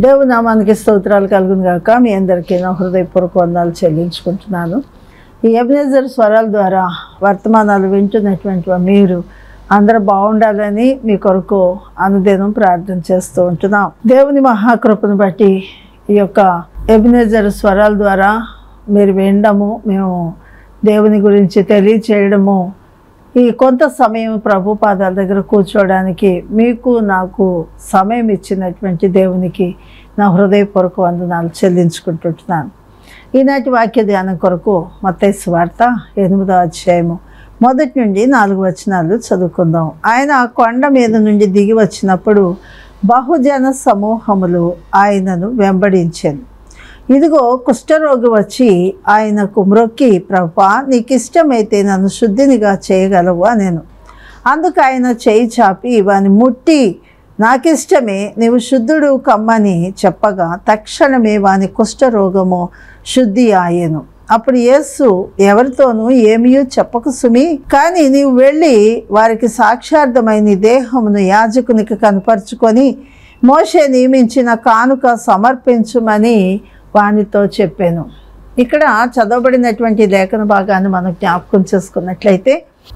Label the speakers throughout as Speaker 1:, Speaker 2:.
Speaker 1: దేవుని నామానికి స్తోత్రాలు కలుగును గాక మీ అందరికీ నా హృదయపూర్వక వందనాలు చెల్లించుకుంటున్నాను ఈ ఎబినేజర్ స్వరాల ద్వారా వర్తమానాలు వింటున్నటువంటి మీరు అందరూ బాగుండాలని మీ కొరకు అనుదినం ప్రార్థన చేస్తూ ఉంటున్నాం దేవుని మహాకృపను బట్టి ఈ యొక్క ఎబినేజర్ స్వరాల ద్వారా మీరు వినడము మేము దేవుని గురించి తెలియచేయడము ఈ కొంత సమయం ప్రభు పాదాల దగ్గర కూర్చోవడానికి మీకు నాకు సమయం ఇచ్చినటువంటి దేవునికి నా హృదయపూర్వక వందనాలు చెల్లించుకుంటుంటున్నాను ఈనాటి వాక్య ధ్యానం కొరకు మత్తయి వార్త ఎనిమిదో అధ్యాయము మొదటి నుండి నాలుగు వచనాలు చదువుకుందాం ఆయన ఆ కొండ మీద నుండి దిగి వచ్చినప్పుడు బహుజన సమూహములు ఆయనను వెంబడించాను ఇదిగో కుష్ఠరోగి వచ్చి ఆయనకు మ్రొక్కి ప్రభా నీకు ఇష్టమైతే నన్ను శుద్ధినిగా చేయగలవు నేను అందుకు ఆయన చేయి చాపి వాని ముట్టి నాకిష్టమే నీవు శుద్ధుడు కమ్మని చెప్పగా తక్షణమే వాని కుష్ఠరోగము శుద్ధి ఆయను అప్పుడు యేసు ఎవరితోనూ ఏమీ చెప్పక సుమి కానీ నీవు వెళ్ళి వారికి సాక్షార్థమైన నీ దేహమును యాజకునికి కనపరుచుకొని మోషే నియమించిన కానుక సమర్పించుమని వానితో చెప్పాను ఇక్కడ చదవబడినటువంటి లేఖన భాగాన్ని మనం జ్ఞాపకం చేసుకున్నట్లయితే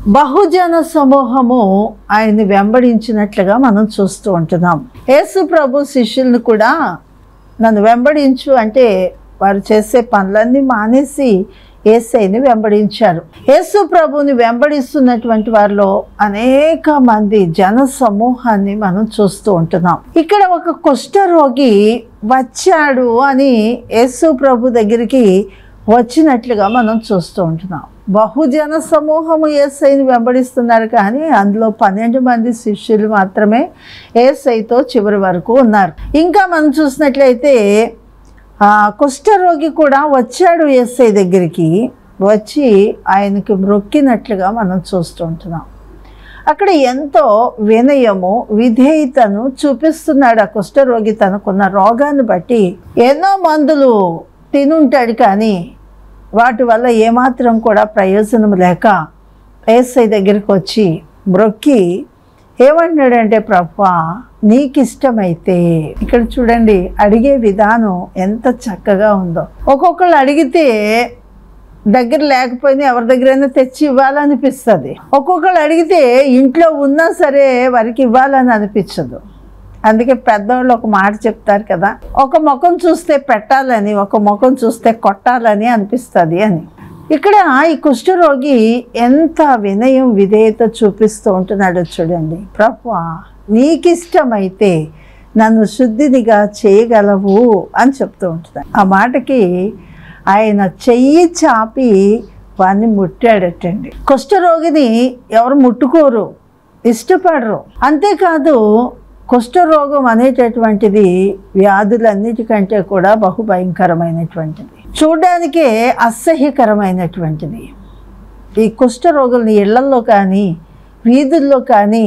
Speaker 1: బహుజన సమూహము ఆయన్ని వెంబడించినట్లుగా మనం చూస్తూ ఉంటున్నాం యేసు ప్రభు శిష్యులను కూడా నన్ను వెంబడించు అంటే వారు చేసే పనులన్నీ మానేసి ఏసైని వెంబడించారు యేసు ప్రభుని వెంబడిస్తున్నటువంటి వారిలో అనేక మంది జన సమూహాన్ని మనం చూస్తూ ఉంటున్నాం ఇక్కడ ఒక కుష్ఠరోగి వచ్చాడు అని యేసు ప్రభు దగ్గరికి వచ్చినట్లుగా మనం చూస్తూ ఉంటున్నాం బహుజన సమూహము ఏసైని వెంబడిస్తున్నారు కానీ అందులో పన్నెండు మంది శిష్యులు మాత్రమే ఏసైతో చివరి వరకు ఉన్నారు ఇంకా మనం చూసినట్లయితే ఆ కుష్ఠరోగి కూడా వచ్చాడు ఎస్ఐ దగ్గరికి వచ్చి ఆయనకి మ్రొక్కినట్లుగా మనం చూస్తూ ఉంటున్నాం అక్కడ ఎంతో వినయము విధేయతను చూపిస్తున్నాడు ఆ కుష్ఠరోగి తనకున్న రోగాన్ని బట్టి ఎన్నో మందులు తినుంటాడు కానీ వాటి వల్ల ఏమాత్రం కూడా ప్రయోజనం లేక ఏసై దగ్గరికి వచ్చి మ్రొక్కి ఏమంటున్నాడంటే ప్రభా నీకు ఇష్టమైతే ఇక్కడ చూడండి అడిగే విధానం ఎంత చక్కగా ఉందో ఒక్కొక్కళ్ళు అడిగితే దగ్గర లేకపోయినా ఎవరి దగ్గరైనా తెచ్చి ఇవ్వాలనిపిస్తుంది ఒక్కొక్కళ్ళు అడిగితే ఇంట్లో ఉన్నా సరే వారికి ఇవ్వాలని అనిపించదు అందుకే పెద్దవాళ్ళు ఒక మాట చెప్తారు కదా ఒక ముఖం చూస్తే పెట్టాలని ఒక ముఖం చూస్తే కొట్టాలని అనిపిస్తుంది అని ఇక్కడ ఈ కుష్ఠరోగి ఎంత వినయం విధేయత చూపిస్తూ ఉంటున్నాడో చూడండి ప్రభు నీకు ఇష్టమైతే నన్ను శుద్ధినిగా చేయగలవు అని చెప్తూ ఉంటున్నాడు ఆ మాటకి ఆయన చెయ్యి చాపి వాడిని ముట్టాడటండి కుష్ఠరోగిని ఎవరు ముట్టుకోరు ఇష్టపడరు అంతేకాదు కుష్ఠరోగం అనేటటువంటిది వ్యాధులన్నిటికంటే కూడా బహు భయంకరమైనటువంటిది చూడడానికే అసహ్యకరమైనటువంటిది ఈ కుష్ఠరోగుల్ని ఇళ్లల్లో కానీ వీధుల్లో కానీ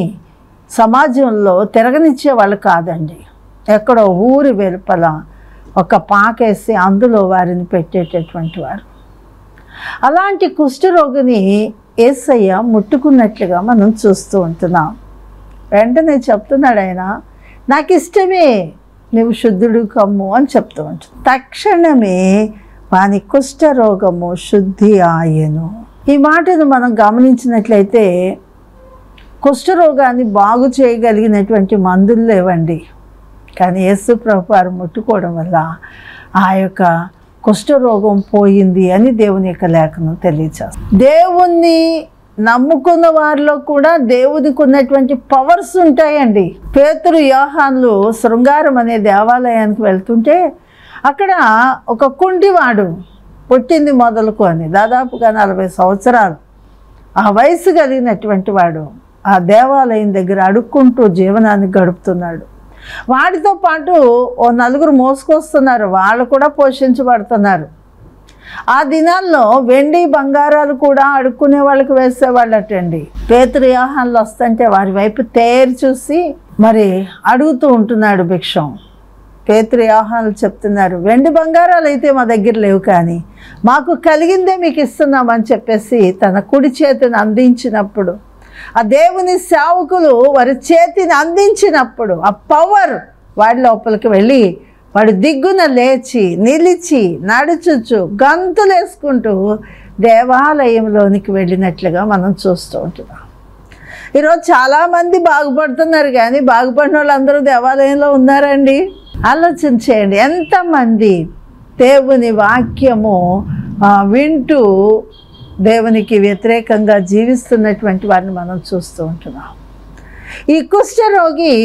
Speaker 1: సమాజంలో తిరగనిచ్చే వాళ్ళు కాదండి ఎక్కడో ఊరి వెలుపల ఒక పాకేసి అందులో వారిని పెట్టేటటువంటి వారు అలాంటి కుష్ఠరోగిని ఏసయ్య ముట్టుకున్నట్లుగా మనం చూస్తూ ఉంటున్నాం వెంటనే చెప్తున్నాడు ఆయన నాకు ఇష్టమే నువ్వు శుద్ధుడు కమ్ము అని చెప్తూ ఉంటాడు తక్షణమే వాని కుష్ఠరోగము శుద్ధి ఆయను ఈ మాటను మనం గమనించినట్లయితే కుష్ఠరోగాన్ని బాగు చేయగలిగినటువంటి మందులు లేవండి కానీ యేసు ప్రభు వారు ముట్టుకోవడం వల్ల ఆ యొక్క కుష్ఠరోగం పోయింది అని దేవుని యొక్క లేఖనం తెలియచేస్తుంది దేవుణ్ణి నమ్ముకున్న వారిలో కూడా దేవునికి ఉన్నటువంటి పవర్స్ ఉంటాయండి పేతురు యోహాన్లు శృంగారం అనే దేవాలయానికి వెళ్తుంటే అక్కడ ఒక కుంటివాడు పుట్టింది మొదలుకొని దాదాపుగా నలభై సంవత్సరాలు ఆ వయసు కలిగినటువంటి వాడు ఆ దేవాలయం దగ్గర అడుక్కుంటూ జీవనాన్ని గడుపుతున్నాడు వాడితో పాటు ఓ నలుగురు మోసుకొస్తున్నారు వాళ్ళు కూడా పోషించబడుతున్నారు ఆ దినాల్లో వెండి బంగారాలు కూడా అడుక్కునే వాళ్ళకి వేసేవాళ్ళటండి పేతురు వ్యూహాన్లు వస్తుంటే వారి వైపు తేరి చూసి మరి అడుగుతూ ఉంటున్నాడు భిక్షం పేతురు వ్యూహాన్లు చెప్తున్నారు వెండి బంగారాలు అయితే మా దగ్గర లేవు కానీ మాకు కలిగిందే మీకు ఇస్తున్నామని చెప్పేసి తన కుడి చేతిని అందించినప్పుడు ఆ దేవుని సేవకులు వారి చేతిని అందించినప్పుడు ఆ పవర్ వాడి లోపలికి వెళ్ళి వాడు దిగ్గున లేచి నిలిచి నడుచుచు గంతులేసుకుంటూ దేవాలయంలోనికి వెళ్ళినట్లుగా మనం చూస్తూ ఉంటున్నాం ఈరోజు చాలామంది బాగుపడుతున్నారు కానీ బాగుపడిన వాళ్ళందరూ దేవాలయంలో ఉన్నారండి ఆలోచన చేయండి ఎంతమంది దేవుని వాక్యము ఆ, వింటూ దేవునికి వ్యతిరేకంగా జీవిస్తున్నటువంటి వారిని మనం చూస్తూ ఉంటున్నాం ఈ కుష్ఠరోగి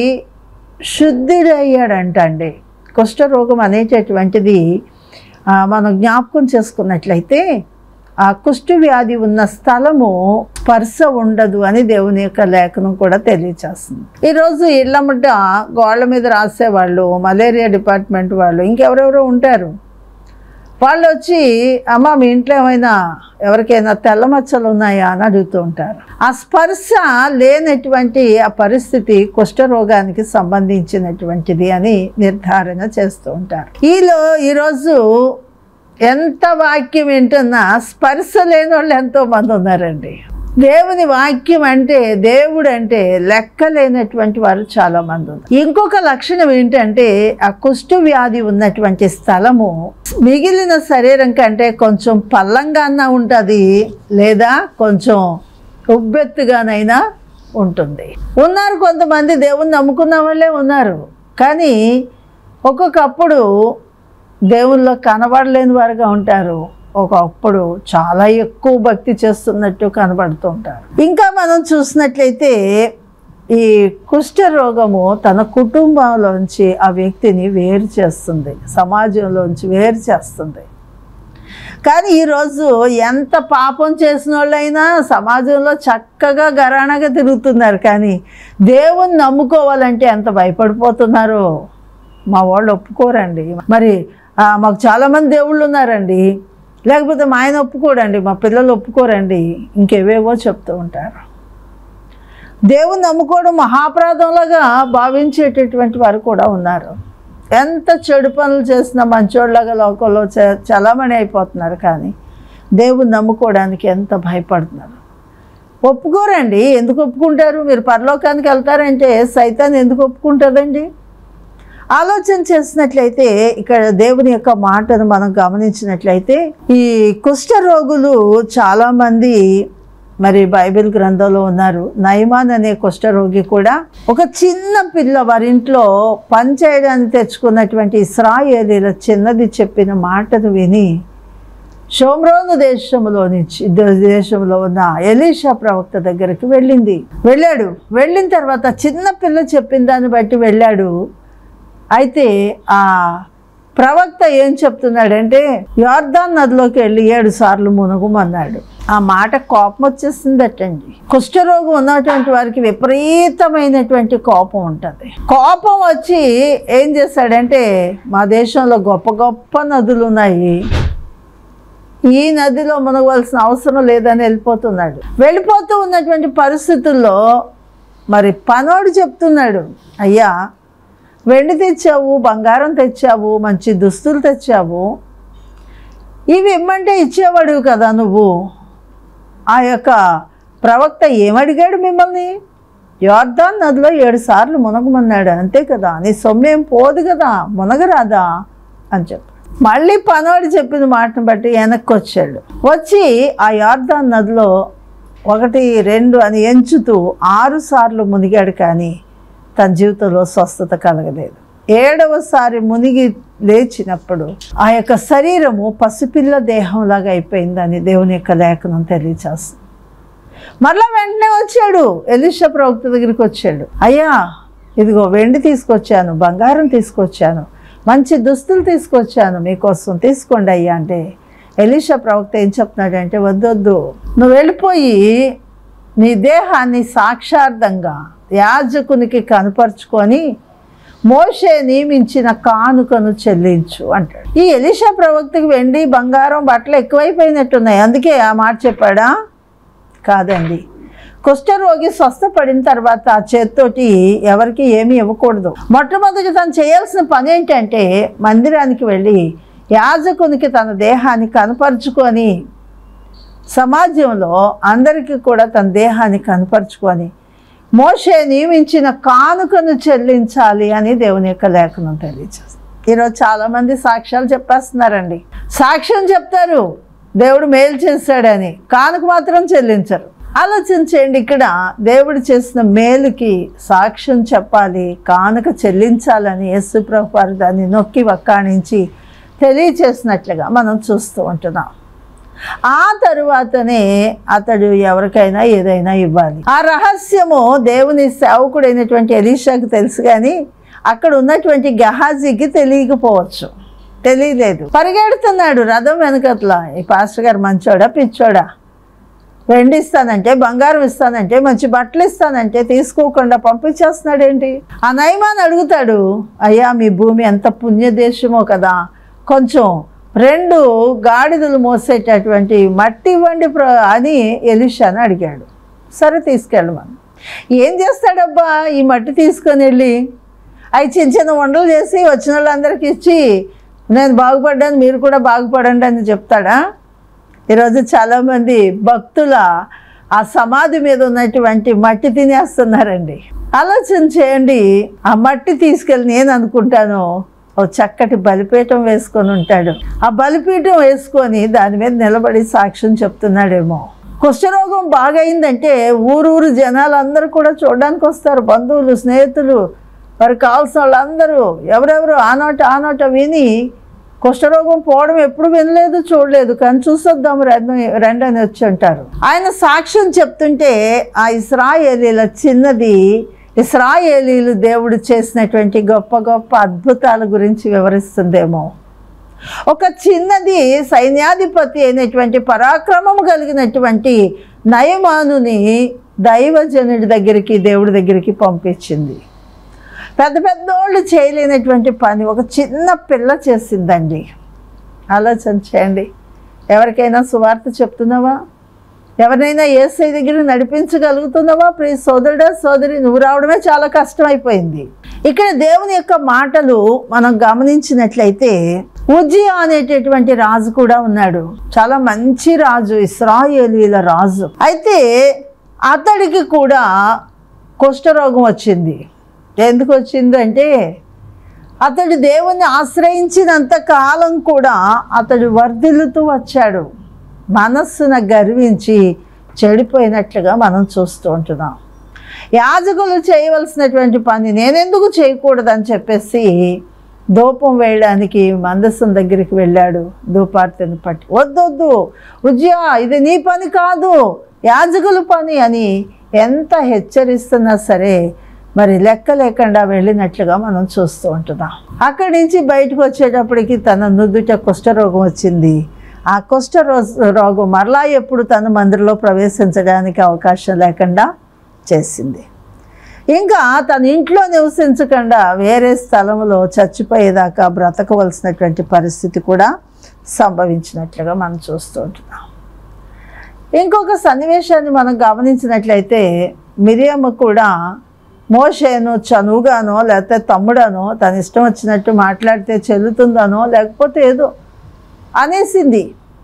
Speaker 1: శుద్ధుడయ్యాడంట అండి కుష్ఠరోగం అనేటటువంటిది ఆ, మనం జ్ఞాపకం చేసుకున్నట్లయితే ఆ కుష్ఠ వ్యాధి ఉన్న స్థలము స్పర్శ ఉండదు అని దేవుని యొక్క లేఖనం కూడా తెలియచేస్తుంది ఈరోజు ఇళ్ళమ్మట గోళ్ళ మీద రాసేవాళ్ళు మలేరియా డిపార్ట్మెంట్ వాళ్ళు ఇంకెవరెవరో ఉంటారు వాళ్ళు వచ్చి అమ్మ మీ ఇంట్లో ఏమైనా ఎవరికైనా తెల్ల మచ్చలు ఉన్నాయా అని అడుగుతూ ఉంటారు ఆ స్పర్శ లేనటువంటి ఆ పరిస్థితి కుష్ఠరోగానికి సంబంధించినటువంటిది అని నిర్ధారణ చేస్తూ ఉంటారు ఈలో ఈరోజు ఎంత వాక్యం వింటున్నా స్పర్శ లేని వాళ్ళు ఎంతో మంది ఉన్నారండి దేవుని వాక్యం అంటే దేవుడు అంటే లెక్క లేనటువంటి వారు చాలా మంది ఉన్నారు ఇంకొక లక్షణం ఏంటంటే ఆ కుష్ఠ వ్యాధి ఉన్నటువంటి స్థలము మిగిలిన శరీరం కంటే కొంచెం పల్లంగానా ఉంటుంది లేదా కొంచెం ఉబ్బెత్తుగానైనా ఉంటుంది ఉన్నారు కొంతమంది దేవుని నమ్ముకున్న వాళ్ళే ఉన్నారు కానీ ఒక్కొక్కప్పుడు దేవుల్లో కనబడలేని వారుగా ఉంటారు ఒకప్పుడు చాలా ఎక్కువ భక్తి చేస్తున్నట్టు కనబడుతూ ఉంటారు ఇంకా మనం చూసినట్లయితే ఈ కుష్ఠ రోగము తన కుటుంబంలోంచి ఆ వ్యక్తిని వేరు చేస్తుంది సమాజంలోంచి వేరు చేస్తుంది కానీ ఈరోజు ఎంత పాపం చేసిన వాళ్ళైనా సమాజంలో చక్కగా గరాణగా తిరుగుతున్నారు కానీ దేవుని నమ్ముకోవాలంటే ఎంత భయపడిపోతున్నారో మా వాళ్ళు ఒప్పుకోరండి మరి ఆ, మాకు చాలామంది దేవుళ్ళు ఉన్నారండి లేకపోతే మా ఆయన ఒప్పుకోడండి మా పిల్లలు ఒప్పుకోరండి ఇంకేవేవో చెప్తూ ఉంటారు దేవుని నమ్ముకోవడం మహాప్రాధంలాగా భావించేటటువంటి వారు కూడా ఉన్నారు ఎంత చెడు పనులు చేసినా మంచోళ్ళగా లోకంలో చ చలామణి అయిపోతున్నారు కానీ దేవుని నమ్ముకోవడానికి ఎంత భయపడుతున్నారు ఒప్పుకోరండి ఎందుకు ఒప్పుకుంటారు మీరు పరలోకానికి వెళ్తారంటే సైతాన్ని ఎందుకు ఒప్పుకుంటుందండి ఆలోచన చేసినట్లయితే ఇక్కడ దేవుని యొక్క మాటను మనం గమనించినట్లయితే ఈ కుష్ఠ రోగులు చాలామంది మరి బైబిల్ గ్రంథంలో ఉన్నారు నయమాన్ అనే కుష్ఠరోగి కూడా ఒక చిన్న పిల్ల వారింట్లో పని చేయడానికి తెచ్చుకున్నటువంటి ఇస్రాయేలీల చిన్నది చెప్పిన మాటను విని షోమ్రోను దేశంలో నుంచి దేశంలో ఉన్న ఎలీషా ప్రవక్త దగ్గరికి వెళ్ళింది వెళ్ళాడు వెళ్ళిన తర్వాత చిన్న పిల్ల చెప్పిన దాన్ని బట్టి వెళ్ళాడు అయితే ఆ ప్రవక్త ఏం చెప్తున్నాడంటే యార్దాన్ నదిలోకి వెళ్ళి ఏడు సార్లు మునుగుమన్నాడు ఆ మాట కోపం వచ్చేసిందటండి కుష్ఠరోగం ఉన్నటువంటి వారికి విపరీతమైనటువంటి కోపం ఉంటుంది కోపం వచ్చి ఏం చేశాడంటే మా దేశంలో గొప్ప గొప్ప నదులు ఉన్నాయి ఈ నదిలో మునగవలసిన అవసరం లేదని వెళ్ళిపోతున్నాడు వెళ్ళిపోతూ ఉన్నటువంటి పరిస్థితుల్లో మరి పనోడు చెప్తున్నాడు అయ్యా వెండి తెచ్చావు బంగారం తెచ్చావు మంచి దుస్తులు తెచ్చావు ఇవి ఇమ్మంటే ఇచ్చేవాడు కదా నువ్వు ఆ యొక్క ప్రవక్త ఏమడిగాడు మిమ్మల్ని యోర్దాన్ నదిలో ఏడు సార్లు మునగమన్నాడు అంతే కదా నీ సొమ్మేం పోదు కదా మునగరాదా అని చెప్పి మళ్ళీ పనోడు చెప్పిన మాటను బట్టి వెనక్కి వచ్చాడు వచ్చి ఆ యోర్దాన్ నదిలో ఒకటి రెండు అని ఎంచుతూ ఆరు సార్లు మునిగాడు కానీ తన జీవితంలో స్వస్థత కలగలేదు ఏడవసారి మునిగి లేచినప్పుడు ఆ యొక్క శరీరము పసిపిల్ల దేహంలాగా అయిపోయిందని దేవుని యొక్క లేఖనం తెలియచేస్తుంది మరలా వెంటనే వచ్చాడు ఎలిషా ప్రవక్త దగ్గరికి వచ్చాడు అయ్యా ఇదిగో వెండి తీసుకొచ్చాను బంగారం తీసుకొచ్చాను మంచి దుస్తులు తీసుకొచ్చాను మీకోసం తీసుకోండి అయ్యా అంటే ఎలిషా ప్రవక్త ఏం చెప్తున్నాడంటే వద్దొద్దు నువ్వు వెళ్ళిపోయి నీ దేహాన్ని సాక్షార్థంగా యాజకునికి కనపరుచుకొని మోషే నియమించిన కానుకను చెల్లించు అంటాడు ఈ ఎలిషా ప్రవక్తకి వెండి బంగారం బట్టలు ఎక్కువైపోయినట్టున్నాయి అందుకే ఆ మాట చెప్పాడా కాదండి కుష్ఠరోగి స్వస్థపడిన తర్వాత ఆ చేత్తోటి ఎవరికి ఏమీ ఇవ్వకూడదు మొట్టమొదటి తను చేయాల్సిన పని ఏంటంటే మందిరానికి వెళ్ళి యాజకునికి తన దేహాన్ని కనపరుచుకొని సమాజంలో అందరికీ కూడా తన దేహాన్ని కనపరుచుకొని మోషే నియమించిన కానుకను చెల్లించాలి అని దేవుని యొక్క లేఖనం తెలియజేస్తుంది ఈరోజు చాలామంది సాక్ష్యాలు చెప్పేస్తున్నారండి సాక్ష్యం చెప్తారు దేవుడు మేలు చేశాడని కానుక మాత్రం చెల్లించరు ఆలోచించండి ఇక్కడ దేవుడు చేసిన మేలుకి సాక్ష్యం చెప్పాలి కానుక చెల్లించాలని యేసుప్రభు వారు దాన్ని నొక్కి వక్కాణించి తెలియచేసినట్లుగా మనం చూస్తూ ఉంటున్నాం ఆ తరువాతనే అతడు ఎవరికైనా ఏదైనా ఇవ్వాలి ఆ రహస్యము దేవుని సేవకుడైనటువంటి ఎలీషాకు తెలుసు కానీ అక్కడ ఉన్నటువంటి గహాజీకి తెలియకపోవచ్చు తెలియలేదు పరిగెడుతున్నాడు రథం వెనకట్ల ఈ పాస్టర్ గారు మంచోడా పిచ్చోడా వెండి ఇస్తానంటే బంగారం ఇస్తానంటే మంచి బట్టలు ఇస్తానంటే తీసుకోకుండా పంపించేస్తున్నాడు ఏంటి ఆ నయమాన్ని అడుగుతాడు అయ్యా మీ భూమి ఎంత పుణ్యదేశమో కదా కొంచెం రెండు గాడిదలు మోసేటటువంటి మట్టి ఇవ్వండి ప్ర అని ఎలిషాని అడిగాడు సరే తీసుకెళ్ళమని ఏం చేస్తాడబ్బా ఈ మట్టి తీసుకొని వెళ్ళి అవి చిన్న చిన్న వంటలు చేసి వచ్చిన వాళ్ళందరికీ ఇచ్చి నేను బాగుపడ్డాను మీరు కూడా బాగుపడండి అని చెప్తాడా ఈరోజు చాలామంది భక్తుల ఆ సమాధి మీద ఉన్నటువంటి మట్టి తినేస్తున్నారండి ఆలోచన చేయండి ఆ మట్టి తీసుకెళ్ళి నేను అనుకుంటాను ఓ చక్కటి బలిపీఠం వేసుకొని ఉంటాడు ఆ బలిపీఠం వేసుకొని దాని మీద నిలబడి సాక్ష్యం చెప్తున్నాడేమో కుష్ఠరోగం బాగైందంటే ఊరూరు జనాలు అందరూ కూడా చూడడానికి వస్తారు బంధువులు స్నేహితులు వారికి కావాల్సిన వాళ్ళందరూ ఎవరెవరు ఆ నోట ఆ నోట విని కుష్ఠరోగం పోవడం ఎప్పుడు వినలేదు చూడలేదు కానీ చూసొద్దాము రండి రండి అని వచ్చి అంటారు ఆయన సాక్ష్యం చెప్తుంటే ఆ ఇస్రాయేలీల చిన్నది ఇస్రాయేలీలు దేవుడు చేసినటువంటి గొప్ప గొప్ప అద్భుతాల గురించి వివరిస్తుందేమో ఒక చిన్నది సైన్యాధిపతి అయినటువంటి పరాక్రమము కలిగినటువంటి నయమానుని దైవజనుడి దగ్గరికి దేవుడి దగ్గరికి పంపించింది పెద్ద పెద్దోళ్ళు చేయలేనటువంటి పని ఒక చిన్న పిల్ల చేసిందండి ఆలోచన చేయండి ఎవరికైనా సువార్త చెప్తున్నావా ఎవరినైనా ఏసై దగ్గర నడిపించగలుగుతున్నావా ప్రియ సోదరుడా సోదరి నువ్వు రావడమే చాలా కష్టమైపోయింది ఇక్కడ దేవుని యొక్క మాటలు మనం గమనించినట్లయితే ఉజ్జియా అనేటటువంటి రాజు కూడా ఉన్నాడు చాలా మంచి రాజు ఇస్రాయేలీల రాజు అయితే అతడికి కూడా కుష్ఠరోగం వచ్చింది ఎందుకు వచ్చిందంటే అతడు దేవుణ్ణి ఆశ్రయించినంత కాలం కూడా అతడు వర్ధిల్లుతూ వచ్చాడు మనస్సున గర్వించి చెడిపోయినట్లుగా మనం చూస్తూ ఉంటున్నాం యాజకులు చేయవలసినటువంటి పని నేనెందుకు చేయకూడదని చెప్పేసి ధూపం వేయడానికి మందసం దగ్గరికి వెళ్ళాడు ధూపార్తిని పట్టి వద్దొద్దు ఉజ్జా ఇది నీ పని కాదు యాజకుల పని అని ఎంత హెచ్చరిస్తున్నా సరే మరి లెక్క లేకుండా వెళ్ళినట్లుగా మనం చూస్తూ ఉంటున్నాం అక్కడి నుంచి బయటకు వచ్చేటప్పటికి తన నుదుట కుష్ఠరోగం వచ్చింది ఆ కుష్ఠ రోగం మరలా ఎప్పుడు తన మందిరంలో ప్రవేశించడానికి అవకాశం లేకుండా చేసింది ఇంకా తన ఇంట్లో నివసించకుండా వేరే స్థలంలో చచ్చిపోయేదాకా బ్రతకవలసినటువంటి పరిస్థితి కూడా సంభవించినట్లుగా మనం చూస్తూ ఉంటున్నాం ఇంకొక సన్నివేశాన్ని మనం గమనించినట్లయితే మిరియమ్మ కూడా మోషేను చనువుగానో లేకపోతే తమ్ముడనో తన ఇష్టం వచ్చినట్టు మాట్లాడితే చెల్లుతుందనో లేకపోతే ఏదో అనేసింది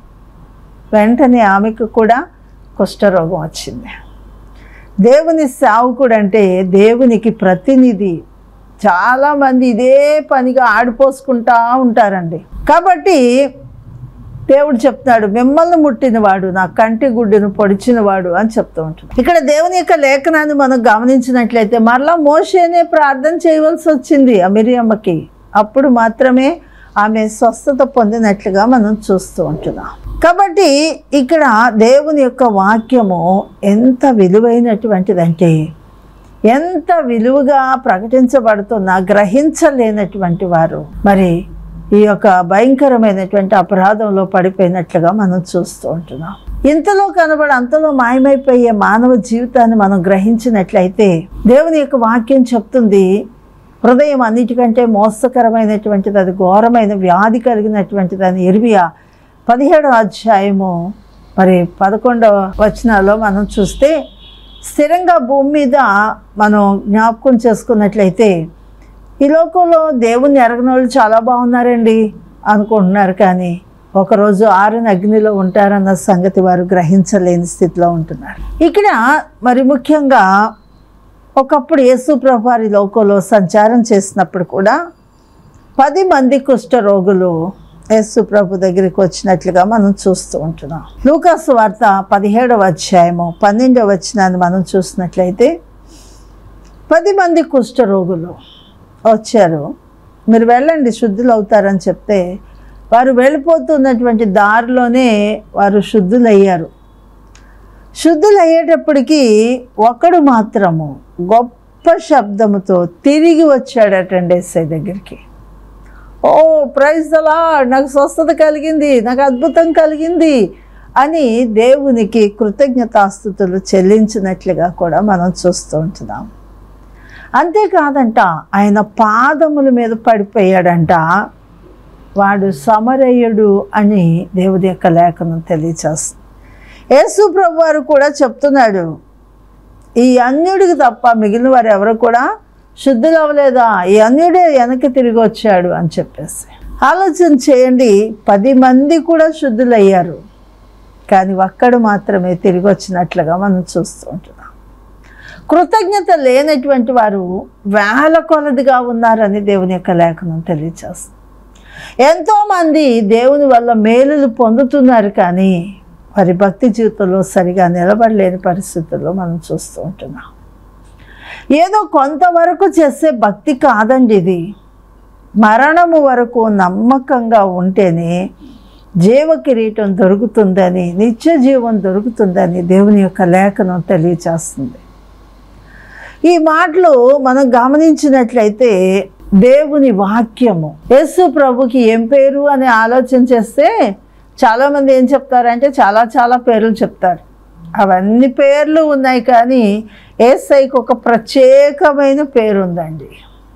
Speaker 1: వెంటనే ఆమెకు కూడా కుష్ఠరోగం వచ్చింది దేవుని సేవకుడు అంటే దేవునికి ప్రతినిధి చాలామంది ఇదే పనిగా ఆడిపోసుకుంటా ఉంటారండి కాబట్టి దేవుడు చెప్తాడు మిమ్మల్ని ముట్టినవాడు నా కంటి గుడ్డును పొడిచినవాడు అని చెప్తూ ఉంటాడు ఇక్కడ దేవుని యొక్క లేఖనాన్ని మనం గమనించినట్లయితే మరలా మోషేనే ప్రార్థన చేయవలసి వచ్చింది అమిరియమ్మకి అప్పుడు మాత్రమే ఆమె స్వస్థత పొందినట్లుగా మనం చూస్తూ ఉంటున్నాం కాబట్టి ఇక్కడ దేవుని యొక్క వాక్యము ఎంత విలువైనటువంటిదంటే ఎంత విలువగా ప్రకటించబడుతున్నా గ్రహించలేనటువంటి వారు మరి ఈ యొక్క భయంకరమైనటువంటి అపరాధంలో పడిపోయినట్లుగా మనం చూస్తూ ఉంటున్నాం ఇంతలో కనబడి అంతలో మాయమైపోయే మానవ జీవితాన్ని మనం గ్రహించినట్లయితే దేవుని యొక్క వాక్యం చెప్తుంది హృదయం అన్నిటికంటే మోసకరమైనటువంటిది అది ఘోరమైన వ్యాధి కలిగినటువంటిది అని ఇర్మియా పదిహేడవ అధ్యాయము మరి పదకొండవ వచనాల్లో మనం చూస్తే స్థిరంగా భూమి మీద మనం జ్ఞాపకం చేసుకున్నట్లయితే ఈ లోకంలో దేవుణ్ణి ఎరగని వాళ్ళు చాలా బాగున్నారండి అనుకుంటున్నారు కానీ ఒకరోజు ఆరుని అగ్నిలో ఉంటారన్న సంగతి వారు గ్రహించలేని స్థితిలో ఉంటున్నారు ఇక్కడ మరి ముఖ్యంగా ఒకప్పుడు యేసు ప్రభారి లోకంలో సంచారం చేసినప్పుడు కూడా పది మంది కుష్ఠరోగులు యేసు ప్రభు దగ్గరికి వచ్చినట్లుగా మనం చూస్తూ ఉంటున్నాం లూకాసు వార్త పదిహేడవ అధ్యాయము పన్నెండవ వచనాన్ని మనం చూసినట్లయితే పది మంది కుష్ఠరోగులు వచ్చారు మీరు వెళ్ళండి శుద్ధులు అవుతారని చెప్తే వారు వెళ్ళిపోతున్నటువంటి దారిలోనే వారు శుద్ధులయ్యారు శుద్ధులయ్యేటప్పటికీ ఒకడు మాత్రము గొప్ప శబ్దముతో తిరిగి వచ్చాడటండి ఎస్ఐ దగ్గరికి ఓ ప్రైజ్ అలా నాకు స్వస్థత కలిగింది నాకు అద్భుతం కలిగింది అని దేవునికి కృతజ్ఞతాస్థుతులు చెల్లించినట్లుగా కూడా మనం చూస్తూ ఉంటున్నాం అంతేకాదంట ఆయన పాదముల మీద పడిపోయాడంట వాడు సమరయుడు అని దేవుడి యొక్క లేఖనం తెలియచేస్తుంది యేసు ప్రభు వారు కూడా చెప్తున్నాడు ఈ అన్యుడికి తప్ప మిగిలిన వారు ఎవరు కూడా శుద్ధులు అవ్వలేదా ఈ అన్యుడే వెనక్కి తిరిగి వచ్చాడు అని చెప్పేసి ఆలోచన చేయండి పది మంది కూడా శుద్ధులయ్యారు కానీ ఒక్కడు మాత్రమే తిరిగి వచ్చినట్లుగా మనం చూస్తూ ఉంటున్నాం కృతజ్ఞత లేనటువంటి వారు వేల కొలదిగా ఉన్నారని దేవుని యొక్క లేఖనం తెలియచేస్తుంది ఎంతోమంది దేవుని వల్ల మేలులు పొందుతున్నారు కానీ వారి భక్తి జీవితంలో సరిగా నిలబడలేని పరిస్థితుల్లో మనం చూస్తూ ఉంటున్నాం ఏదో కొంతవరకు చేసే భక్తి కాదండి ఇది మరణము వరకు నమ్మకంగా ఉంటేనే జీవ కిరీటం దొరుకుతుందని నిత్య జీవం దొరుకుతుందని దేవుని యొక్క లేఖనం తెలియచేస్తుంది ఈ మాటలు మనం గమనించినట్లయితే దేవుని వాక్యము యేసు ప్రభుకి ఏం పేరు అని ఆలోచన చేస్తే చాలామంది ఏం చెప్తారంటే చాలా చాలా పేర్లు చెప్తారు అవన్నీ పేర్లు ఉన్నాయి కానీ ఏసైకి ఒక ప్రత్యేకమైన పేరు ఉందండి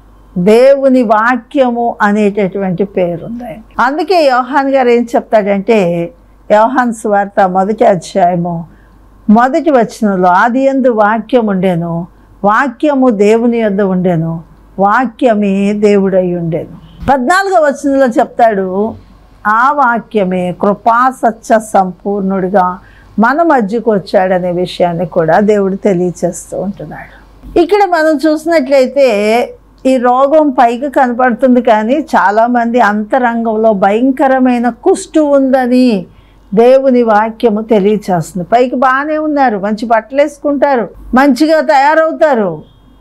Speaker 1: దేవుని వాక్యము అనేటటువంటి పేరు ఉంది అందుకే యోహాన్ గారు ఏం చెప్తాడంటే యోహాన్ స్వార్త మొదటి అధ్యాయము మొదటి వచనంలో ఆది ఎందు వాక్యం ఉండేను వాక్యము దేవుని యొద్ద ఉండేను వాక్యమే దేవుడై ఉండేను పద్నాలుగో వచనంలో చెప్తాడు ఆ వాక్యమే కృపా సత్య సంపూర్ణుడిగా మన మధ్యకు వచ్చాడనే విషయాన్ని కూడా దేవుడు తెలియచేస్తూ ఉంటున్నాడు ఇక్కడ మనం చూసినట్లయితే ఈ రోగం పైకి కనపడుతుంది కానీ చాలామంది అంతరంగంలో భయంకరమైన కుష్టు ఉందని దేవుని వాక్యము తెలియచేస్తుంది పైకి బాగానే ఉన్నారు మంచి బట్టలు వేసుకుంటారు మంచిగా తయారవుతారు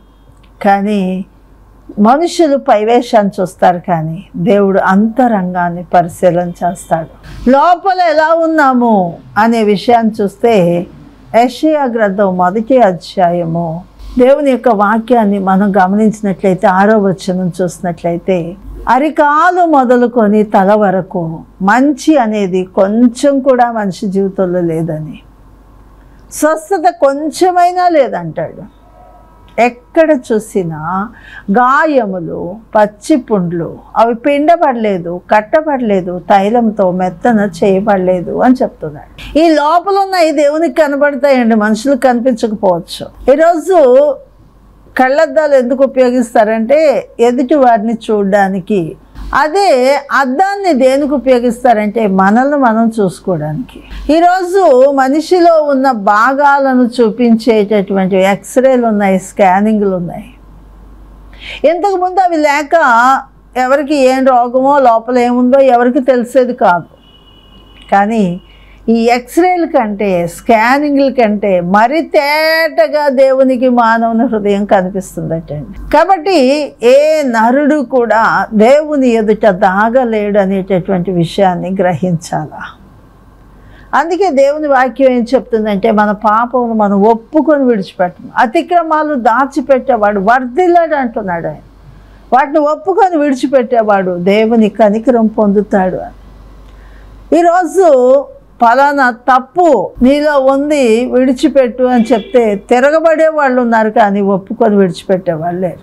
Speaker 1: కానీ మనుషులు పైవేషాన్ని చూస్తారు కానీ దేవుడు అంతరంగాన్ని పరిశీలన చేస్తాడు లోపల ఎలా ఉన్నాము అనే విషయాన్ని చూస్తే యషయా గ్రంథం మొదటి అధ్యాయము దేవుని యొక్క వాక్యాన్ని మనం గమనించినట్లయితే ఆరో వచనం చూసినట్లయితే అరికాలు మొదలుకొని తల వరకు మంచి అనేది కొంచెం కూడా మనిషి జీవితంలో లేదని స్వస్థత కొంచెమైనా లేదంటాడు ఎక్కడ చూసినా గాయములు పచ్చి పుండ్లు అవి పిండపడలేదు కట్టపడలేదు తైలంతో మెత్తన చేయబడలేదు అని చెప్తున్నాడు ఈ లోపల ఉన్న ఈ దేవునికి కనబడతాయండి మనుషులకు కనిపించకపోవచ్చు ఈరోజు కళ్ళద్దాలు ఎందుకు ఉపయోగిస్తారంటే ఎదుటి వారిని చూడడానికి అదే అద్దాన్ని దేనికి ఉపయోగిస్తారంటే మనల్ని మనం చూసుకోవడానికి ఈరోజు మనిషిలో ఉన్న భాగాలను చూపించేటటువంటి ఎక్స్రేలు ఉన్నాయి స్కానింగ్లు ఉన్నాయి ఇంతకుముందు అవి లేక ఎవరికి ఏం రోగమో లోపల ఏముందో ఎవరికి తెలిసేది కాదు కానీ ఈ ఎక్స్రేల కంటే స్కానింగ్ల కంటే మరి తేటగా దేవునికి మానవుని హృదయం కనిపిస్తుందటండి కాబట్టి ఏ నరుడు కూడా దేవుని ఎదుట దాగలేడు అనేటటువంటి విషయాన్ని గ్రహించాలా అందుకే దేవుని వాక్యం ఏం చెప్తుందంటే మన పాపమును మనం ఒప్పుకొని విడిచిపెట్టము అతిక్రమాలు దాచిపెట్టేవాడు వర్ధిల్లాడు అంటున్నాడు ఆయన వాటిని ఒప్పుకొని విడిచిపెట్టేవాడు దేవుని కనికరం పొందుతాడు అని ఈరోజు ఫలానా తప్పు నీలో ఉంది విడిచిపెట్టు అని చెప్తే తిరగబడే వాళ్ళు ఉన్నారు కానీ ఒప్పుకొని విడిచిపెట్టే వాళ్ళు లేరు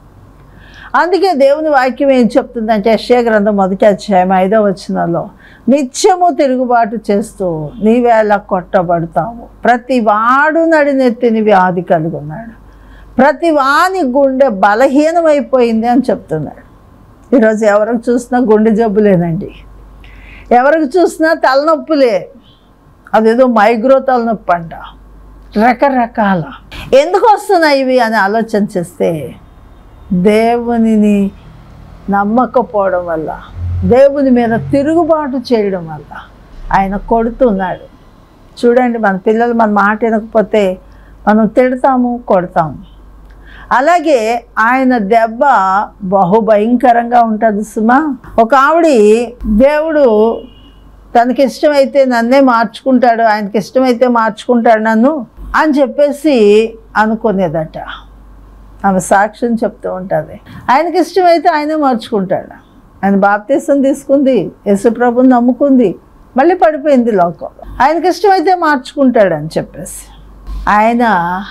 Speaker 1: అందుకే దేవుని వాక్యం ఏం చెప్తుందంటే యశ్యా గ్రంథం మొదటి అధ్యాయం ఐదో వచనంలో నిత్యము తిరుగుబాటు చేస్తూ నీవేళ కొట్టబడతావు ప్రతి వాడు నడినెత్తిని వ్యాధి కలిగి ఉన్నాడు ప్రతి వాని గుండె బలహీనమైపోయింది అని చెప్తున్నాడు ఈరోజు ఎవరికి చూసినా గుండె జబ్బులేనండి ఎవరికి చూసినా తలనొప్పులే అదేదో మైగ్రో తలనొప్పి అంట రకరకాల ఎందుకు వస్తున్నాయి ఇవి అని ఆలోచన చేస్తే దేవునిని నమ్మకపోవడం వల్ల దేవుని మీద తిరుగుబాటు చేయడం వల్ల ఆయన కొడుతున్నాడు చూడండి మన పిల్లలు మన మాట వినకపోతే మనం తిడతాము కొడతాము అలాగే ఆయన దెబ్బ బహు భయంకరంగా ఉంటుంది సుమా ఒక ఆవిడ దేవుడు తనకి ఇష్టమైతే నన్నే మార్చుకుంటాడు ఆయనకి ఇష్టమైతే మార్చుకుంటాడు నన్ను అని చెప్పేసి అనుకునేదట ఆమె సాక్ష్యం చెప్తూ ఉంటుంది ఆయనకి ఇష్టమైతే ఆయనే మార్చుకుంటాడు ఆయన బాప్తీసం తీసుకుంది యేసుప్రభుని నమ్ముకుంది మళ్ళీ పడిపోయింది లోకం ఆయనకి ఇష్టమైతే మార్చుకుంటాడు అని చెప్పేసి ఆయన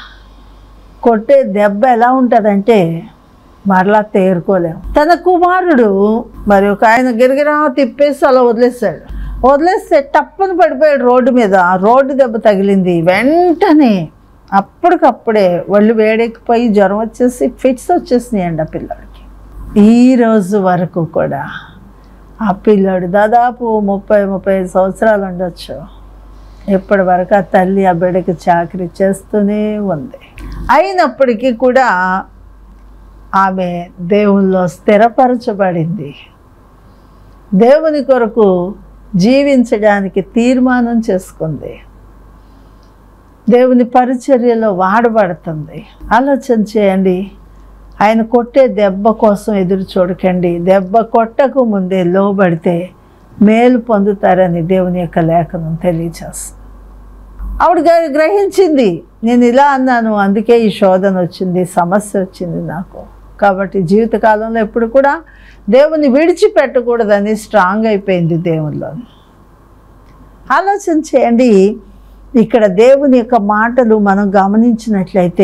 Speaker 1: కొట్టే దెబ్బ ఎలా ఉంటుందంటే మరలా తేరుకోలేము తన కుమారుడు మరి ఒక ఆయన గిరిగిరా తిప్పేసి అలా వదిలేస్తాడు వదిలేస్తే టప్పని పడిపోయాడు రోడ్డు మీద ఆ రోడ్డు దెబ్బ తగిలింది వెంటనే అప్పటికప్పుడే ఒళ్ళు వేడెక్కిపోయి జ్వరం వచ్చేసి ఫిట్స్ వచ్చేసినాయండి ఆ పిల్లాడికి ఈ రోజు వరకు కూడా ఆ పిల్లాడు దాదాపు ముప్పై ముప్పై ఐదు సంవత్సరాలు ఉండొచ్చు ఇప్పటి వరకు ఆ తల్లి ఆ బిడ్డకి చాకరీ చేస్తూనే ఉంది అయినప్పటికీ కూడా ఆమె దేవుల్లో స్థిరపరచబడింది దేవుని కొరకు జీవించడానికి తీర్మానం చేసుకుంది దేవుని పరిచర్యలో వాడబడుతుంది ఆలోచన చేయండి ఆయన కొట్టే దెబ్బ కోసం ఎదురు చూడకండి దెబ్బ కొట్టకు ముందే లోబడితే మేలు పొందుతారని దేవుని యొక్క లేఖనం తెలియచేస్తుంది ఆవిడ గ్ర- గ్రహించింది నేను ఇలా అన్నాను అందుకే ఈ శోధన వచ్చింది సమస్య వచ్చింది నాకు కాబట్టి జీవితకాలంలో ఎప్పుడు కూడా దేవుని విడిచిపెట్టకూడదని స్ట్రాంగ్ అయిపోయింది దేవుల్లో ఆలోచన చేయండి ఇక్కడ దేవుని యొక్క మాటలు మనం గమనించినట్లయితే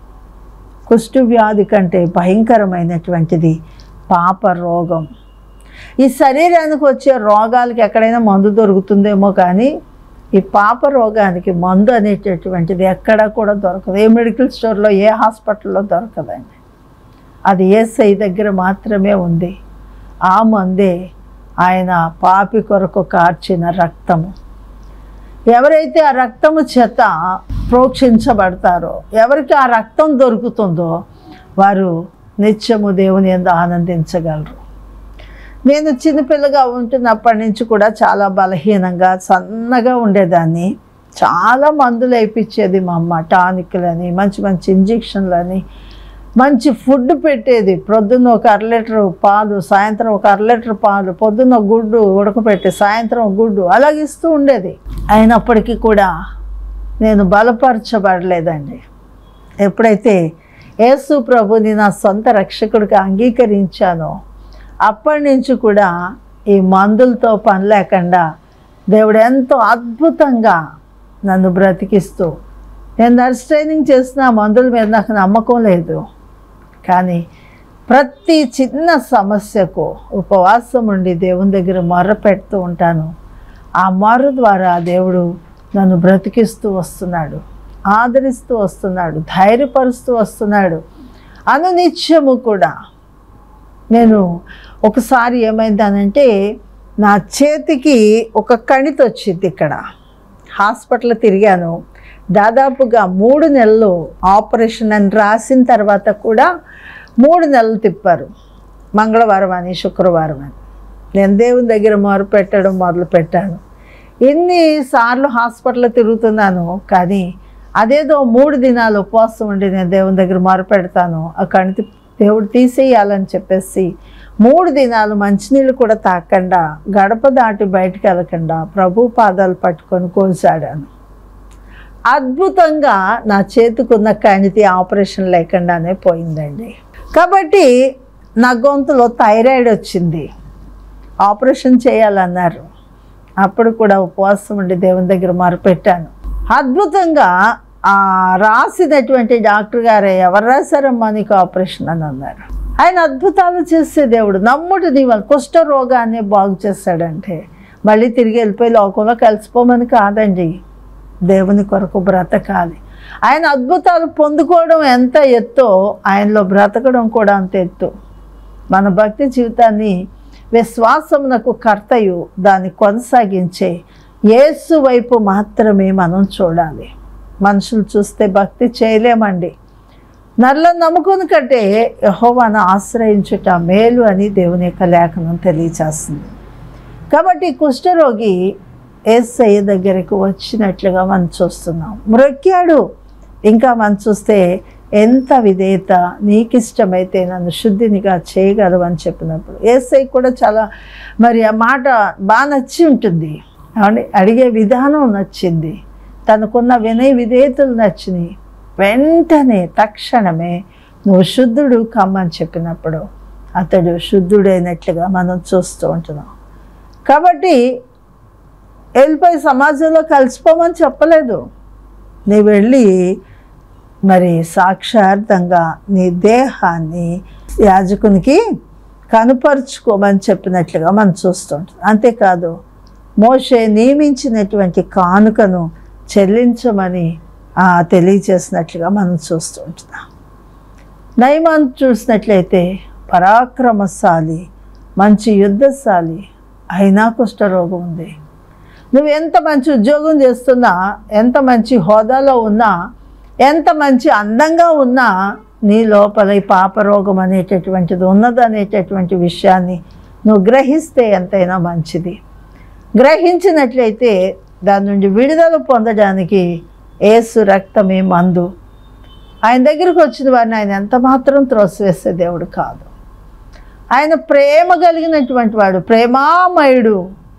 Speaker 1: కుష్టు వ్యాధి కంటే భయంకరమైనటువంటిది పాప రోగం ఈ శరీరానికి వచ్చే రోగాలకి ఎక్కడైనా మందు దొరుకుతుందేమో కానీ ఈ పాప రోగానికి మందు అనేటటువంటిది ఎక్కడా కూడా దొరకదు ఏ మెడికల్ స్టోర్లో ఏ హాస్పిటల్లో దొరకదండి అది ఏసై దగ్గర మాత్రమే ఉంది ఆ మందే ఆయన పాపి కొరకు కార్చిన రక్తము ఎవరైతే ఆ రక్తము చేత ప్రోక్షించబడతారో ఎవరికి ఆ రక్తం దొరుకుతుందో వారు నిత్యము దేవుని ఎందు ఆనందించగలరు నేను చిన్నపిల్లగా ఉంటున్నప్పటి నుంచి కూడా చాలా బలహీనంగా సన్నగా ఉండేదాన్ని చాలా మందులు వేయించేది మా అమ్మ టానిక్లని మంచి మంచి ఇంజెక్షన్లని మంచి ఫుడ్ పెట్టేది ప్రొద్దున్న ఒక అర లీటర్ పాలు సాయంత్రం ఒక అర లీటర్ పాలు పొద్దున్న ఒక గుడ్డు ఉడకపెట్టి సాయంత్రం ఒక గుడ్డు అలాగే ఇస్తూ ఉండేది అయినప్పటికీ కూడా నేను బలపరచబడలేదండి ఎప్పుడైతే యేసు ప్రభుని నా సొంత రక్షకుడిగా అంగీకరించానో అప్పటి నుంచి కూడా ఈ మందులతో పని లేకుండా దేవుడు ఎంతో అద్భుతంగా నన్ను బ్రతికిస్తూ నేను నర్స్ ట్రైనింగ్ చేసిన ఆ మందుల మీద నాకు నమ్మకం లేదు కానీ ప్రతి చిన్న సమస్యకు ఉపవాసం ఉండి దేవుని దగ్గర మొర్ర పెడుతూ ఉంటాను ఆ మొర్ర ద్వారా దేవుడు నన్ను బ్రతికిస్తూ వస్తున్నాడు ఆదరిస్తూ వస్తున్నాడు ధైర్యపరుస్తూ వస్తున్నాడు అనునిత్యము కూడా నేను ఒకసారి ఏమైందనంటే నా చేతికి ఒక కణిత వచ్చింది ఇక్కడ హాస్పిటల్ తిరిగాను దాదాపుగా మూడు నెలలు ఆపరేషన్ అని రాసిన తర్వాత కూడా మూడు నెలలు తిప్పారు మంగళవారం అని శుక్రవారం అని నేను దేవుని దగ్గర మొదలు పెట్టడం మొదలు పెట్టాను ఎన్నిసార్లు హాస్పిటల్ తిరుగుతున్నాను కానీ అదేదో మూడు దినాలు ఉపవాసం ఉండి నేను దేవుని దగ్గర మొర పెడతాను ఆ కణితి దేవుడు తీసేయాలని చెప్పేసి మూడు దినాలు మంచినీళ్ళు కూడా తాకుండా గడప దాటి బయటికి వెళ్ళకుండా ప్రభు పాదాలు పట్టుకొని కోల్చాడాను అద్భుతంగా నా చేతికున్న కణితి ఆపరేషన్ లేకుండానే పోయిందండి కాబట్టి నా గొంతులో థైరాయిడ్ వచ్చింది ఆపరేషన్ చేయాలన్నారు అప్పుడు కూడా ఉపవాసం ఉండి దేవుని దగ్గర మొరపెట్టాను అద్భుతంగా ఆ రాసినటువంటి డాక్టర్ గారే ఎవరు రాశారమ్మా నీకు ఆపరేషన్ అని అన్నారు ఆయన అద్భుతాలు చేసే దేవుడు నమ్ముడు నీ వల్ల కుష్ఠ రోగాన్ని బాగు చేస్తాడంటే మళ్ళీ తిరిగి వెళ్ళిపోయి లోకంలో కలిసిపోమని కాదండి దేవుని కొరకు బ్రతకాలి ఆయన అద్భుతాలు పొందుకోవడం ఎంత ఎత్తో ఆయనలో బ్రతకడం కూడా అంత ఎత్తు మన భక్తి జీవితాన్ని విశ్వాసమునకు కర్తయు దాన్ని కొనసాగించే యేసు వైపు మాత్రమే మనం చూడాలి మనుషులు చూస్తే భక్తి చేయలేమండి నల్లని నమ్ముకుని కంటే యహోవాను ఆశ్రయించుట మేలు అని దేవుని యొక్క లేఖనం తెలియచేస్తుంది కాబట్టి కుష్ఠరోగి ఏసయ్య దగ్గరకు వచ్చినట్లుగా మనం చూస్తున్నాం మ్రొక్కాడు ఇంకా మనం చూస్తే ఎంత విధేయత నీకు ఇష్టమైతే నన్ను శుద్ధినిగా చేయగలవు అని చెప్పినప్పుడు ఏసై కూడా చాలా మరి ఆ మాట బాగా నచ్చి ఉంటుంది అవును అడిగే విధానం నచ్చింది తనకున్న వినయ విధేయతలు నచ్చినాయి వెంటనే తక్షణమే నువ్వు శుద్ధుడు కమ్మని చెప్పినప్పుడు అతడు శుద్ధుడైనట్లుగా మనం చూస్తూ ఉంటున్నాం కాబట్టి వెళ్ళిపోయి సమాజంలో కలిసిపోమని చెప్పలేదు నీ వెళ్ళి మరి సాక్షార్థంగా నీ దేహాన్ని యాజకునికి కనుపరుచుకోమని చెప్పినట్లుగా మనం చూస్తుంటాం అంతేకాదు మోషే నియమించినటువంటి కానుకను చెల్లించమని ఆ, తెలియచేసినట్లుగా మనం చూస్తూ ఉంటున్నాం నయమాన్ చూసినట్లయితే పరాక్రమశాలి మంచి యుద్ధశాలి అయినా కుష్ఠరోగం ఉంది నువ్వు ఎంత మంచి ఉద్యోగం చేస్తున్నా ఎంత మంచి హోదాలో ఉన్నా ఎంత మంచి అందంగా ఉన్నా నీ లోపల ఈ పాపరోగం అనేటటువంటిది ఉన్నదనేటటువంటి విషయాన్ని నువ్వు గ్రహిస్తే ఎంతైనా మంచిది గ్రహించినట్లయితే దాని నుండి విడుదల పొందడానికి ఏసు రక్తమే మందు ఆయన దగ్గరికి వచ్చిన వారిని ఆయన ఎంత మాత్రం త్రోసివేసే దేవుడు కాదు ఆయన ప్రేమ కలిగినటువంటి వాడు ప్రేమామయుడు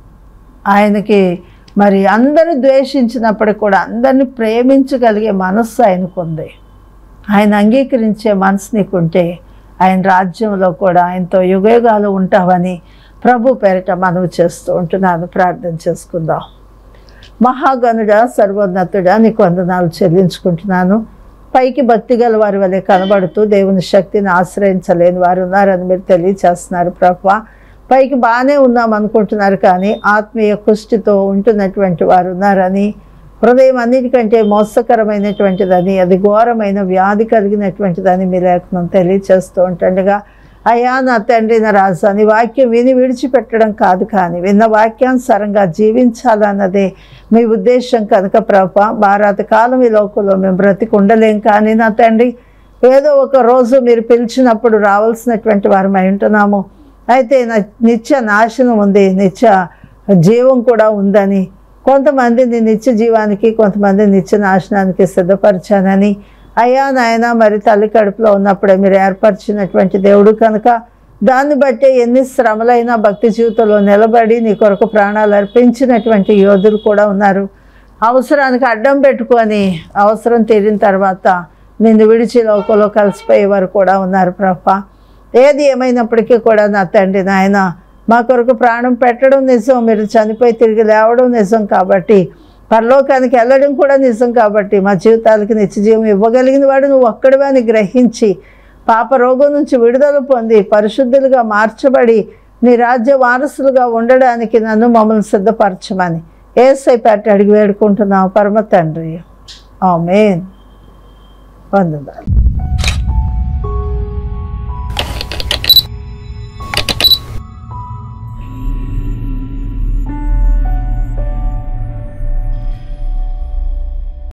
Speaker 1: ఆయనకి మరి అందరూ ద్వేషించినప్పటికి కూడా అందరిని ప్రేమించగలిగే మనస్సు ఆయనకు ఉంది ఆయన అంగీకరించే మనసు నీకుంటే ఆయన రాజ్యంలో కూడా ఆయనతో యుగయుగాలు ఉంటావని ప్రభు పేరిట మనవి చేస్తూ ఉంటున్నాను ప్రార్థన చేసుకుందాం మహాగణుడా సర్వోన్నతుడా నీకు వందనాలు చెల్లించుకుంటున్నాను పైకి భక్తి గల వారి వలె కనబడుతూ దేవుని శక్తిని ఆశ్రయించలేని వారు ఉన్నారని మీరు తెలియచేస్తున్నారు ప్రభా పైకి బాగానే ఉన్నాం అనుకుంటున్నారు కానీ ఆత్మీయ కుష్టితో ఉంటున్నటువంటి వారు ఉన్నారని హృదయం అన్నిటికంటే మోసకరమైనటువంటిదని అది ఘోరమైన వ్యాధి కలిగినటువంటిదని మీ లేఖనం తెలియచేస్తూ ఉంటుండగా అయ్యా నా తండ్రి నా రాజా నీ వాక్యం విని విడిచిపెట్టడం కాదు కానీ విన్న వాక్యానుసారంగా జీవించాలన్నదే మీ ఉద్దేశం కనుక ప్రభ భారత కాలం ఈ లోకంలో మేము బ్రతికి ఉండలేం కానీ నా తండ్రి ఏదో ఒక రోజు మీరు పిలిచినప్పుడు రావాల్సినటువంటి వారమై ఉంటున్నాము అయితే నా నిత్య నాశనం ఉంది నిత్య జీవం కూడా ఉందని కొంతమందిని నిత్య జీవానికి కొంతమంది నిత్య నాశనానికి సిద్ధపరిచానని అయ్యా నాయన మరి తల్లి కడుపులో ఉన్నప్పుడే మీరు ఏర్పరిచినటువంటి దేవుడు కనుక దాన్ని బట్టి ఎన్ని శ్రమలైనా భక్తి జీవితంలో నిలబడి నీ కొరకు ప్రాణాలు అర్పించినటువంటి యోధులు కూడా ఉన్నారు అవసరానికి అడ్డం పెట్టుకొని అవసరం తీరిన తర్వాత నిన్ను విడిచి లోకంలో కలిసిపోయేవారు కూడా ఉన్నారు ప్రభా ఏది ఏమైనప్పటికీ కూడా నా తండ్రి నాయన మా కొరకు ప్రాణం పెట్టడం నిజం మీరు చనిపోయి తిరిగి లేవడం నిజం కాబట్టి పరలోకానికి వెళ్ళడం కూడా నిజం కాబట్టి మా జీవితాలకి నిత్యజీవం ఇవ్వగలిగిన వాడు నువ్వు ఒక్కడివే అని గ్రహించి పాప రోగం నుంచి విడుదల పొంది పరిశుద్ధులుగా మార్చబడి నీ రాజ్య వారసులుగా ఉండడానికి నన్ను మమ్మల్ని సిద్ధపరచమని ఏసై పెట్టి అడిగి వేడుకుంటున్నావు పరమ తండ్రి ఆమెన్ వందనాలు